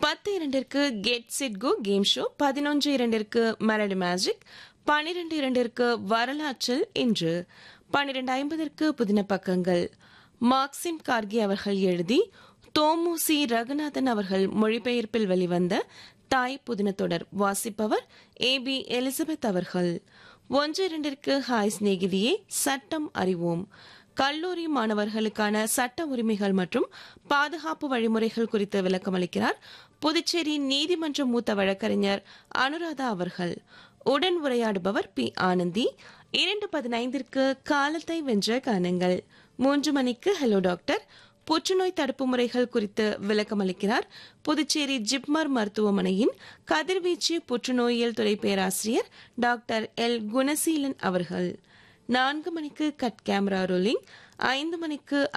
பத்து இரண்டிற்கு get set go game show பதினொன்று இரண்டிற்கு மெலடி மேஜிக் பனிரெண்டு இரண்டிற்கு வரலாற்றில் இன்று பன்னிரண்டு ஐம்பதற்கு புதின பக்கங்கள் மார்க்சிம் கார்கி அவர்கள் எழுதி தோமு சி ரகுநாதன் அவர்கள் மொழிபெயர்ப்பில் வெளிவந்த தாய் புதின தொடர் வாசிப்பவர் ஏ பி எலிசபெத் அவர்கள் ஒன்று இரண்டிற்கு ஹாய் சிநேகிதியே சட்டம் அறிவோம் கல்லூரி மாணவர்களுக்கான சட்ட உரிமைகள் மற்றும் பாதுகாப்பு வழிமுறைகள் குறித்து விளக்கமளிக்கிறார் புதுச்சேரி நீதிமன்ற மூத்த வழக்கறிஞர் அனுராதா அவர்கள் உடன் உரையாடுபவர் பி ஆனந்தி இரண்டு பதினைந்திற்கு காலத்தை வென்ற கானங்கள் மூன்று மணிக்கு ஹலோ டாக்டர் புற்றுநோய் தடுப்பு முறைகள் குறித்து விளக்கமளிக்கிறார் புதுச்சேரி ஜிப்மர் மருத்துவமனையின் கதிர்வீச்சு புற்றுநோயியல் துறை பேராசிரியர் டாக்டர் எல் குணசீலன் அவர்கள் நான்கு மணிக்கு கட் கேமரா ரோலிங் ஐந்து மணிக்கு